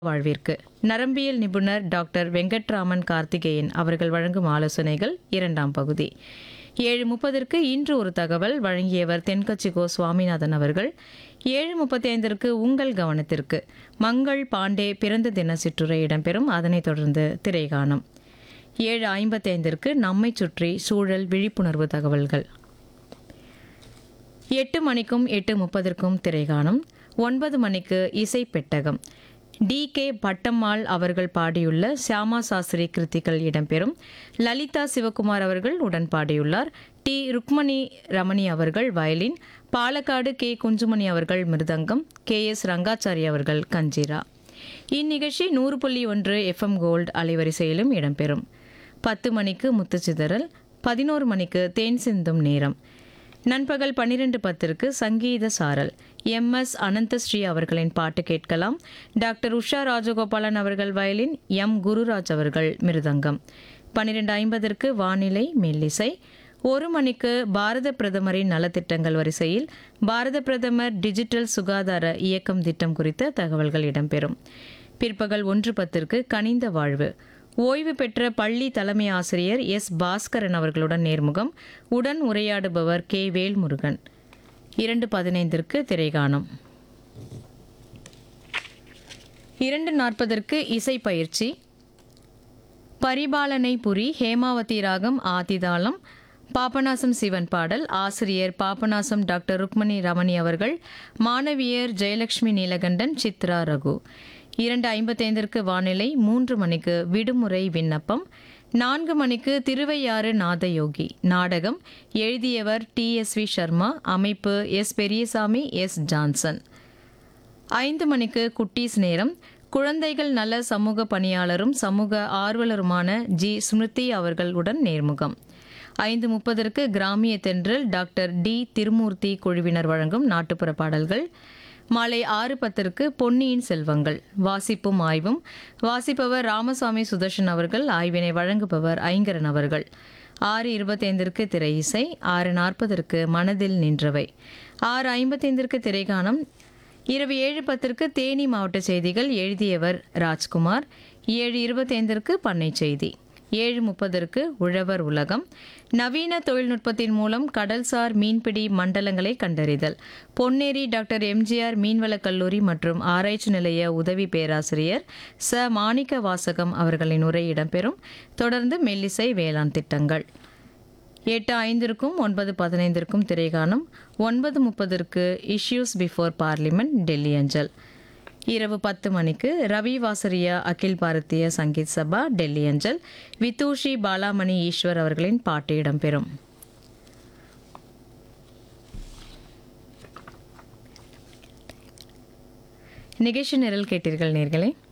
வாழ்விற்கு நரம்பியல் நிபுணர் டாக்டர் வெங்கட்ராமன் கார்த்திகேயன் அவர்கள் வழங்கும் ஆலோசனைகள் இரண்டாம் பகுதி ஏழு முப்பதற்கு இன்று ஒரு தகவல் வழங்கியவர் தென்கட்சி கோ சுவாமிநாதன் அவர்கள் ஏழு முப்பத்தி ஐந்திற்கு உங்கள் கவனத்திற்கு மங்கள் பாண்டே பிறந்த தின சிற்றுரை இடம்பெறும் அதனைத் தொடர்ந்து திரைகாணும் ஏழு ஐம்பத்தைந்திற்கு நம்மை சுற்றி சூழல் விழிப்புணர்வு தகவல்கள் எட்டு மணிக்கும் எட்டு முப்பதற்கும் திரைகாணும் ஒன்பது மணிக்கு இசை பெட்டகம் டி கே பட்டம்மாள் அவர்கள் பாடியுள்ள சியாமா சாஸ்திரி கிருத்திகள் இடம்பெறும் லலிதா சிவகுமார் அவர்கள் உடன் பாடியுள்ளார் டி ருக்மணி ரமணி அவர்கள் வயலின் பாலக்காடு கே குஞ்சுமணி அவர்கள் மிருதங்கம் கே எஸ் ரங்காச்சாரி அவர்கள் கஞ்சிரா இந்நிகழ்ச்சி நூறு புள்ளி ஒன்று எஃப்எம் கோல்டு அலைவரிசையிலும் இடம்பெறும் பத்து மணிக்கு முத்துச்சிதறல் பதினோரு மணிக்கு தேன் சிந்தும் நேரம் நண்பகல் பன்னிரண்டு பத்திற்கு சங்கீத சாரல் எம் எஸ் அனந்தஸ்ரீ அவர்களின் பாட்டு கேட்கலாம் டாக்டர் உஷா ராஜகோபாலன் அவர்கள் வயலின் எம் குருராஜ் அவர்கள் மிருதங்கம் பன்னிரெண்டு ஐம்பதற்கு வானிலை மெல்லிசை ஒரு மணிக்கு பாரத பிரதமரின் நலத்திட்டங்கள் வரிசையில் பாரத பிரதமர் டிஜிட்டல் சுகாதார இயக்கம் திட்டம் குறித்த தகவல்கள் இடம்பெறும் பிற்பகல் ஒன்று பத்திற்கு கனிந்த வாழ்வு ஓய்வு பெற்ற பள்ளி தலைமை ஆசிரியர் எஸ் பாஸ்கரன் அவர்களுடன் நேர்முகம் உடன் உரையாடுபவர் கே வேல்முருகன் இரண்டு பதினைந்திற்கு திரைகாணும் இரண்டு நாற்பதற்கு இசை பயிற்சி பரிபாலனை புரி ஹேமாவதி ராகம் ஆதிதாளம் பாபநாசம் சிவன் பாடல் ஆசிரியர் பாபநாசம் டாக்டர் ருக்மணி ரமணி அவர்கள் மாணவியர் ஜெயலட்சுமி நீலகண்டன் சித்ரா ரகு இரண்டு ஐம்பத்தைந்திற்கு வானிலை மூன்று மணிக்கு விடுமுறை விண்ணப்பம் நான்கு மணிக்கு திருவையாறு நாதயோகி நாடகம் எழுதியவர் டி எஸ் வி சர்மா அமைப்பு எஸ் பெரியசாமி எஸ் ஜான்சன் ஐந்து மணிக்கு குட்டீஸ் நேரம் குழந்தைகள் நல சமூக பணியாளரும் சமூக ஆர்வலருமான ஜி ஸ்மிருதி அவர்களுடன் நேர்முகம் ஐந்து முப்பதற்கு கிராமிய தென்றல் டாக்டர் டி திருமூர்த்தி குழுவினர் வழங்கும் நாட்டுப்புற பாடல்கள் மாலை ஆறு பத்திற்கு பொன்னியின் செல்வங்கள் வாசிப்பும் ஆய்வும் வாசிப்பவர் ராமசாமி சுதர்ஷன் அவர்கள் ஆய்வினை வழங்குபவர் ஐங்கரன் அவர்கள் ஆறு இருபத்தைந்திற்கு திரை இசை ஆறு நாற்பதற்கு மனதில் நின்றவை ஆறு ஐம்பத்தைந்திற்கு திரைகாணம் இரவு ஏழு பத்திற்கு தேனி மாவட்ட செய்திகள் எழுதியவர் ராஜ்குமார் ஏழு இருபத்தைந்திற்கு பண்ணை செய்தி ஏழு முப்பதற்கு உழவர் உலகம் நவீன தொழில்நுட்பத்தின் மூலம் கடல்சார் மீன்பிடி மண்டலங்களை கண்டறிதல் பொன்னேரி டாக்டர் எம்ஜிஆர் மீன்வளக் கல்லூரி மற்றும் ஆராய்ச்சி நிலைய உதவி பேராசிரியர் ச மாணிக்க வாசகம் அவர்களின் உரை இடம்பெறும் தொடர்ந்து மெல்லிசை வேளாண் திட்டங்கள் எட்டு ஐந்திற்கும் ஒன்பது பதினைந்திற்கும் திரைகாணும் ஒன்பது முப்பதற்கு இஷ்யூஸ் பிஃபோர் பார்லிமெண்ட் டெல்லி அஞ்சல் இரவு பத்து மணிக்கு ரவி வாசரியா அகில் பாரதிய சங்கீத் சபா டெல்லி அஞ்சல் விதூஷி பாலாமணி ஈஸ்வர் அவர்களின் பாட்டு இடம்பெறும் நிகழ்ச்சி நிரல் கேட்டீர்கள் நேர்களே